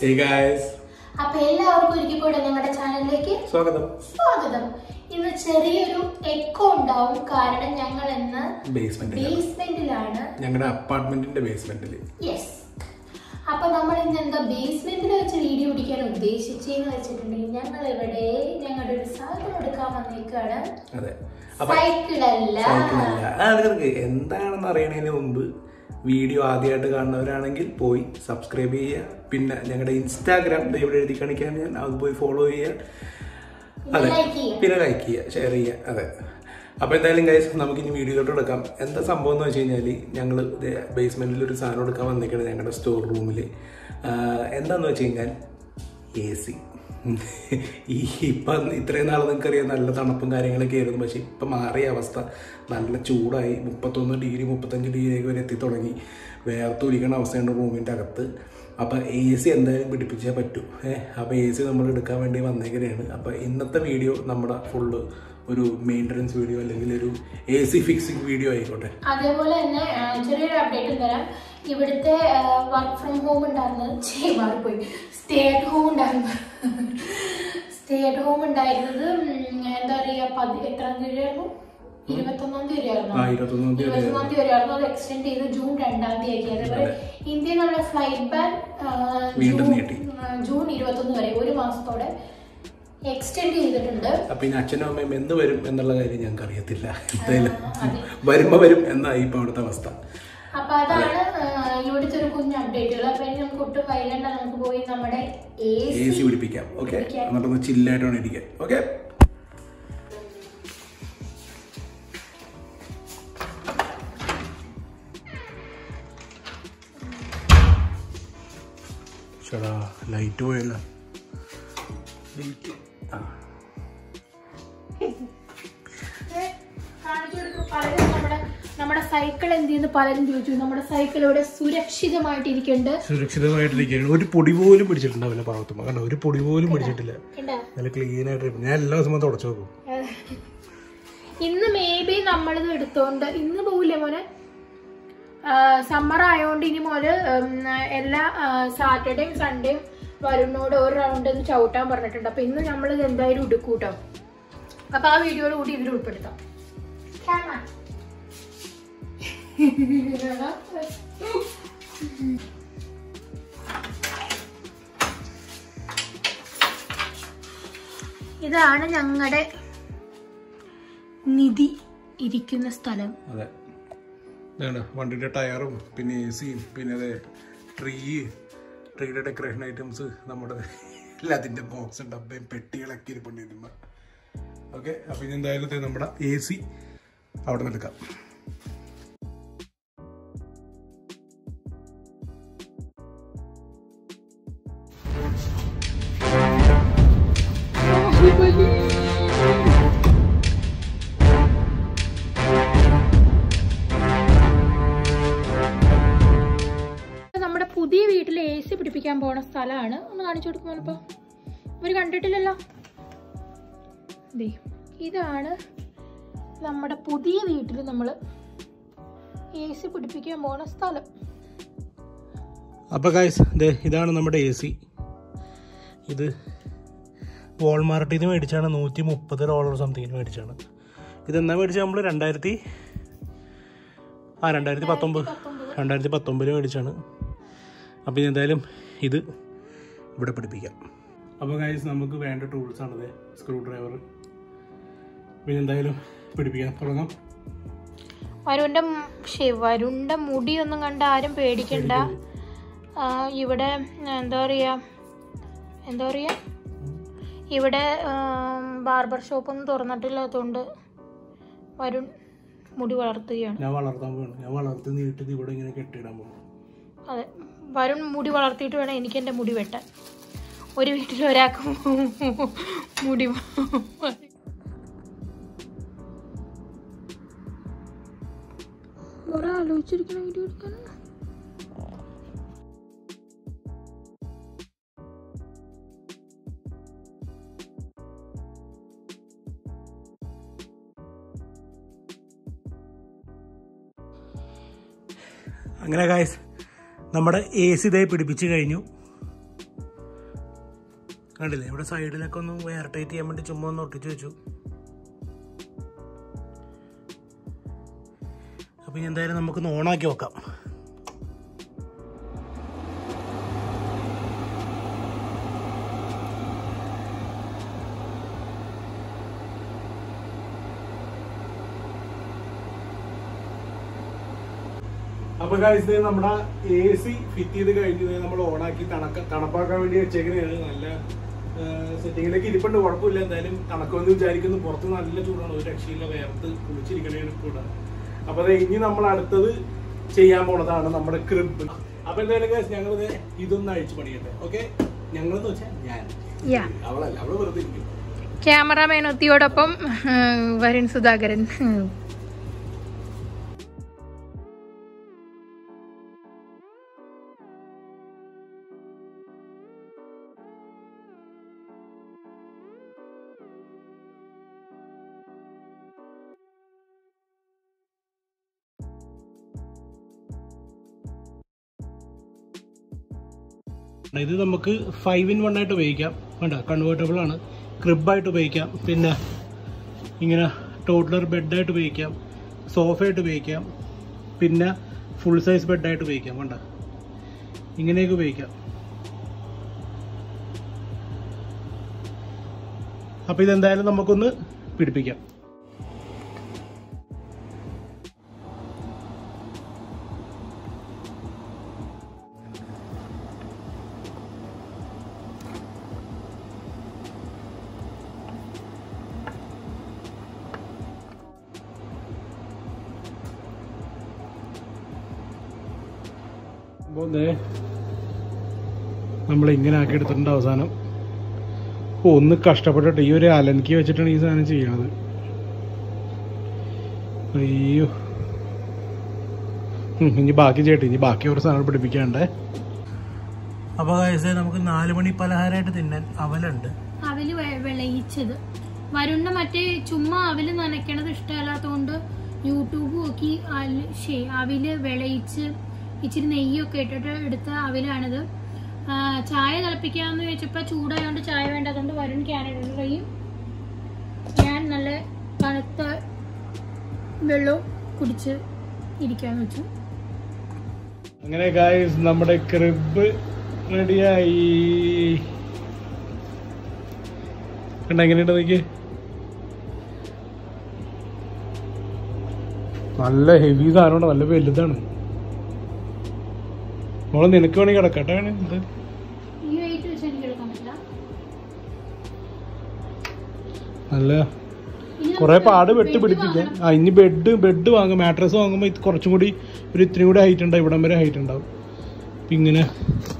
Hey guys, അപ്പൊ എല്ലാവർക്കും ഒരിക്കൽ കൂടെ ഞങ്ങളുടെ ചാനലിലേക്ക് സ്വാഗതം സ്വാഗതം ഇന്ന് ചെറിയൊരു എക്കോ ഉണ്ടാവും കാരണം ഞങ്ങൾ ഇന്ന് ബേസ്മെന്റ് ബേസ്മെന്റിലാണ് ഞങ്ങളുടെ അപ്പാർട്ട്മെന്റിന്റെ ബേസ്മെന്റിൽ യെസ് അപ്പൊ നമ്മൾ ഇന്ന് എന്താ ബേസ്മെന്റിൽ വെച്ച് വീഡിയോ പിടിക്കാൻ ഉദ്ദേശിച്ചെന്ന് വെച്ചിട്ടുണ്ടെങ്കിൽ ഞങ്ങൾ ഇവിടെ ഞങ്ങളുടെ ഒരു സാധനം എടുക്കാൻ വന്നേക്കാണ് അതെ അപ്പൊ സൈക്കിളല്ല സൈക്കിളല്ല ആ, നിനക്ക് എന്താണെന്ന് അറിയണതിന് മുമ്പ് വീഡിയോ ആദ്യമായിട്ട് കാണുന്നവരാണെങ്കിൽ പോയി സബ്സ്ക്രൈബ് ചെയ്യുക പിന്നെ ഞങ്ങളുടെ ഇൻസ്റ്റാഗ്രാം ദേ ഇവിടെ എഴുതി കാണിക്കാൻ ഞാൻ അത് പോയി ഫോളോ ചെയ്യുക അതെ ലൈക്ക് ചെയ്യുക പിന്നെ ലൈക്ക് ചെയ്യുക ഷെയർ ചെയ്യുക അതെ അപ്പോൾ എന്തായാലും ഗൈസ് നമുക്ക് ഇനി വീഡിയോയിലോട്ട് എടുക്കാം എന്താ സംഭവം എന്ന് വെച്ച് കഴിഞ്ഞാൽ ഞങ്ങൾ ബേസ്മെന്റിൽ ഒരു സാധനം എടുക്കാൻ വന്നേക്കാണ് ഞങ്ങളുടെ സ്റ്റോർ റൂമിൽ എന്താന്ന് വെച്ച് കഴിഞ്ഞാൽ എ സി ഈ ഇപ്പം ഇത്രയും നാൾ നിങ്ങൾക്കറിയാം നല്ല തണുപ്പും കാര്യങ്ങളൊക്കെ ആയിരുന്നു പക്ഷെ ഇപ്പം മാറിയ അവസ്ഥ നല്ല ചൂടായി മുപ്പത്തൊന്ന് ഡിഗ്രി മുപ്പത്തഞ്ച് ഡിഗ്രിയൊക്കെ വരെ എത്തി തുടങ്ങി വേർത്തൊലിക്കണ അവസ്ഥയുണ്ട് റൂമിൻ്റെ അകത്ത് അപ്പോൾ എ സി എന്തായാലും പിടിപ്പിച്ചേ പറ്റൂ ഏഹ് അപ്പോൾ എ സി നമ്മൾ എടുക്കാൻ വേണ്ടി വന്നേക്കണെയാണ് അപ്പോൾ ഇന്നത്തെ വീഡിയോ നമ്മുടെ ഫുള്ള് ഒരു മെയിൻ്റനൻസ് വീഡിയോ അല്ലെങ്കിൽ ഒരു എ സി ഫിക്സിംഗ് വീഡിയോ ആയിക്കോട്ടെ അതേപോലെ തന്നെ ആ, ചെറിയൊരു അപ്ഡേറ്റ് തരാം ഇവിടുത്തെ വർക്ക് ഫ്രം ഹോം ഉണ്ടായിരുന്നത് ഛേ, മാറിപ്പോയി സ്റ്റേ അറ്റ് ഹോം ഉണ്ടായിരുന്നു സ്റ്റേ അറ്റ് ഹോം ഉണ്ടായിരുന്നത് ഉം, എന്താ പറയാ പതി എത്രാം തീയതി ആയിരുന്നു ഇരുപത്തൊന്നാം തീയതി ആയിരുന്നു ആ ഇരുപത്തൊന്നാം തീയതി ഇരുപത്തൊന്നാം തീയതി വരെയായിരുന്നു അത് എക്സ്റ്റെൻഡ് ചെയ്ത് ജൂൺ രണ്ടാം തീയതി ആക്കി അതേപോലെ ഇന്ത്യയിൽ നമ്മുടെ ഫ്ലൈറ്റ് ബാൻ വീണ്ടും നീട്ടി. ജൂൺ ഇരുപത്തൊന്ന് വരെ ഒരു മാസത്തോടെ എക്സ്റ്റെൻഡ് ചെയ്തിട്ടുണ്ട് അപ്പം ഇനി അച്ഛനും അമ്മയും എന്ന് വരും എന്നുള്ള കാര്യം ഞങ്ങൾക്ക് അറിയത്തില്ല എന്തായാലും അതെ. വരുമ്പോൾ വരും എന്നായി ഇപ്പോൾ അവിടുത്തെ അവസ്ഥ അപ്പൊ അതാണ് ആ, ഇവിടുത്തെ ഒരു കുഞ്ഞ് അപ്ഡേറ്റുകൾ അപ്പൊ ഇനി നമുക്ക് ഒട്ടും വൈകണ്ട നമുക്ക് പോയി നമ്മുടെ എ എ സി പിടിപ്പിക്കാം ഓക്കെ പിടിപ്പിക്കാം. എന്നിട്ടൊന്ന് ചില്ലായിട്ടാണ് ഇരിക്കാൻ ഓക്കെ ചേടാ ലൈറ്റ് പോയല്ല ലൈറ്റ് ആ കാണിച്ചു കൊടുക്കും പലരും നമ്മുടെ നമ്മുടെ സൈക്കിൾ എന്ത് ചെയ്യുന്നു പലരും ചോദിച്ചു നമ്മുടെ സൈക്കിൾ ഇവിടെ സുരക്ഷിതമായിട്ട് ഇരിക്കുന്നുണ്ട് സുരക്ഷിതമായിട്ടിരിക്കുകയാണ് ഒരു പൊടി പോലും പിടിച്ചിട്ടുണ്ടാവില്ല പാവത്തുമ്പോ കണ്ടോ ഒരു പൊടി പോലും പിടിച്ചിട്ടില്ല കണ്ടോ നല്ല ക്ലീൻ ആയിട്ട് ഇരിപ്പുണ്ട്. ഞാൻ എല്ലാ ദിവസവും തുടച്ചു നോക്കും ഇന്ന് മേ ബി നമ്മളിത് എടുത്തോണ്ട് ഇന്ന് പോവില്ലേ മോനെ സമ്മർ ആയതുകൊണ്ട് ഇനി മോന് ഉം, എല്ലാ സാറ്റർഡേയും സൺഡേയും വരുന്നോട് ഒരു റൗണ്ട് ഒന്ന് ചവിട്ടാൻ പറഞ്ഞിട്ടുണ്ട് അപ്പൊ ഇന്ന് നമ്മളിത് എന്തായാലും എടുക്കും കേട്ടോ അപ്പൊ ആ വീഡിയോയിൽ കൂടി ഇതിൽ ഉൾപ്പെടുത്താം Camera. ഇതാണ് ഞങ്ങളുടെ നിധി ഇരിക്കുന്ന സ്ഥലം അതെ ഇതാണ് വണ്ടിയുടെ ടയറും പിന്നെ എ സിയും പിന്നെ അതെ ട്രീ ട്രീയുടെ ഡെക്കറേഷൻ ഐറ്റംസ് നമ്മുടെ എല്ലാത്തിൻ്റെ ബോക്സും ഡബ്ബയും പെട്ടികളൊക്കെ ഇരിപ്പുണ്ടിരുന്ന ഓക്കെ അപ്പം ഇനി എന്തായാലും ദേ നമ്മുടെ എ സി അവിടെ നിന്ന് എടുക്കാം നമ്മുടെ പുതിയ വീട്ടിൽ എ സി പിടിപ്പിക്കാൻ പോണ സ്ഥലമാണ് ഒന്ന് കാണിച്ചു കൊടുക്കുമോ ഇവർ കണ്ടിട്ടില്ലല്ലോ ദേ ഇതാണ് നമ്മുടെ പുതിയ വീട്ടിൽ നമ്മൾ എ സി പിടിപ്പിക്കാൻ പോണ സ്ഥലം അപ്പോൾ ഗായ്സ് ദേ ഇതാണ് നമ്മുടെ എ സി ഇത് വോൾമാർട്ടിൽ നിന്ന് മേടിച്ചാണ് നൂറ്റി മുപ്പത് ഡോളർ സംതിങ്ങിന് മേടിച്ചാണ് ഇതെന്നാ മേടിച്ചത് നമ്മൾ രണ്ടായിരത്തി ആ രണ്ടായിരത്തി പത്തൊമ്പത് രണ്ടായിരത്തി പത്തൊമ്പതിൽ മേടിച്ചാണ് അപ്പോൾ ഇനി എന്തായാലും ഇത് ഇവിടെ പിടിപ്പിക്കാം അപ്പോൾ ഗായ്സ് നമുക്ക് വേണ്ട ടൂൾസാണിത് സ്ക്രൂ ഡ്രൈവർ പിന്നെ എന്തായാലും പിടിപ്പിക്കാം തുടങ്ങാം വരുണിന്റെ ശേ വരുണിന്റെ മുടിയൊന്നും കണ്ട ആരും പേടിക്കണ്ട ആ, ഇവിടെ എന്താ പറയാ എന്താ പറയാ ഇവിടെ ബാർബർ ഷോപ്പൊന്നും തുറന്നിട്ടില്ലാത്തതുകൊണ്ട് വരുൺ മുടി വളർത്തുകയാണ് ഞാൻ വളർത്താൻ പോകണം ഞാൻ വളർത്തി നീട്ടിത് ഇവിടെ ഇങ്ങനെ കെട്ടിയിടാൻ പോകും അതെ വരുൺ മുടി വളർത്തിയിട്ട് വേണം എനിക്ക് എൻ്റെ മുടി വെട്ടാൻ ഒരു വീട്ടിൽ ഒരാൾക്ക് മുടി ഒരാലോചിച്ചിരിക്കണ വീഡിയോ എടുക്കാനാണ് അങ്ങനെ ഗായ്സ് നമ്മുടെ എ സി ഇതേ പിടിപ്പിച്ച് കഴിഞ്ഞു കണ്ടില്ലേ ഇവിടെ സൈഡിലൊക്കെ ഒന്ന് എയർ ടൈറ്റ് ചെയ്യാൻ വേണ്ടി ചുമ്മാ ഒന്ന് ഒട്ടിച്ചു വെച്ചു അപ്പൊ ഇനി എന്തായാലും നമുക്കൊന്ന് ഓണാക്കി നോക്കാം അപ്പൊ guys, ദേ നമ്മുടെ എ സി ഫിറ്റ് ചെയ്ത് കഴിഞ്ഞ് ദേ നമ്മൾ ഓണാക്കി തണക്ക തണുപ്പാക്കാൻ വേണ്ടി വെച്ചേക്കുന്നതാണ് നല്ല സെറ്റിങ്ങിലേക്ക് ഇരിപ്പുണ്ട് കുഴപ്പമില്ല എന്തായാലും തണുക്കുമെന്ന് വിചാരിക്കുന്നു പുറത്ത് നല്ല ചൂടാണ് ഒരു രക്ഷയില്ല വേർത്ത് കുളിച്ചിരിക്കണേന് കൂടെ അപ്പൊ ദേ ഇനി നമ്മൾ അടുത്തത് ചെയ്യാൻ പോണതാണ് നമ്മുടെ ക്രിബ് അപ്പൊ എന്തായാലും guys, ഞങ്ങൾ ദേ ഇതൊന്ന് അഴിച്ചു പണിയട്ടെ ഓക്കെ ഞങ്ങളെന്ന് വെച്ചാൽ ഞാൻ Yeah. അവളല്ല അവള് വെറുതെ ഇരിക്കും ക്യാമറാമാൻ ഒത്തിയോടൊപ്പം വരുൺ സുധാകരൻ ഇത് നമുക്ക് ഫൈവ് ഇൻ വൺ ആയിട്ട് ഉപയോഗിക്കാം വേണ്ട കൺവേർട്ടബിൾ ആണ് ക്രിബായിട്ട് ഉപയോഗിക്കാം പിന്നെ ഇങ്ങനെ ടോട്ട്ലർ ബെഡായിട്ട് ഉപയോഗിക്കാം സോഫയായിട്ട് ഉപയോഗിക്കാം പിന്നെ ഫുൾ സൈസ് ബെഡായിട്ട് ഉപയോഗിക്കാം വേണ്ട ഇങ്ങനെയൊക്കെ ഉപയോഗിക്കാം അപ്പോൾ ഇതെന്തായാലും നമുക്കൊന്ന് പിടിപ്പിക്കാം അപ്പോൾ ദേ നമ്മൾ ഇങ്ങനെ ആക്കി എടുത്തിട്ടുണ്ട് അവസാനം ഓ, ഒന്ന് കഷ്ടപ്പെട്ടിട്ട് ഈ ഒരു അലൻക്കി വെച്ചിട്ടാണ് ഈ സാധനം ചെയ്യണത് അയ്യോ ഉം, ഇനി ബാക്കി ചെയ്യട്ടെ ഇനി ബാക്കി ഒരു സാധനം പിടിപ്പിക്കാണ്ടേ അപ്പോൾ നമുക്ക് നാല് മണി പലഹാരമായിട്ട് തിന്നാൻ അവലുണ്ട് അവല് വെ- വിളയിച്ചത് വരുണ്ണ മറ്റേ ചുമ്മാ അവല് നനയ്ക്കണത് ഇഷ്ടമല്ലാത്തതുകൊണ്ട് യൂട്യൂബ് നോക്കി അല് ശേ അവില് വിളയിച്ച് ഇച്ചിരി നെയ്യൊക്കെ ഇട്ടിട്ട് എടുത്ത അവിലാണിത് ആ, ചായ തിളപ്പിക്കാന്ന് വെച്ചപ്പോ ചൂടായതുകൊണ്ട് ചായ വേണ്ടതുകൊണ്ട് വരുൺ ക്യാനഡയും ഞാൻ നല്ല തണുത്ത വെള്ളവും കുടിച്ച് ഇരിക്കാന്ന് വെച്ചു അങ്ങനെ ഗായ്സ് നമ്മുടെ ക്രിബ് റെഡിയായി കണ്ട എങ്ങനെയുണ്ട് നോക്കി നല്ല ഹെവി സാധനമാണ് നല്ല വലുതാണ് മോളെ നിനക്ക് വേണമെങ്കിൽ കിടക്കട്ടെ വേണേ ഇത് ഈ വെയിറ്റ് വെച്ച് എനിക്ക് എടുക്കാൻ പറ്റില്ല നല്ല ഇനി കുറെ നമുക്ക് പാട് വെട്ട് bed പിടിപ്പിക്കാൻ വാങ്ങണം. ആ ഇനി ബെഡ് ബെഡ് വാങ്ങും മാട്രസ് വാങ്ങുമ്പോൾ ഇത് കുറച്ചും കൂടി ഒരു ഇത്രയും കൂടി ഹൈറ്റ് ഉണ്ടാവും ഇവിടം വരെ ഹൈറ്റ് ഉണ്ടാവും അപ്പം ഇങ്ങനെ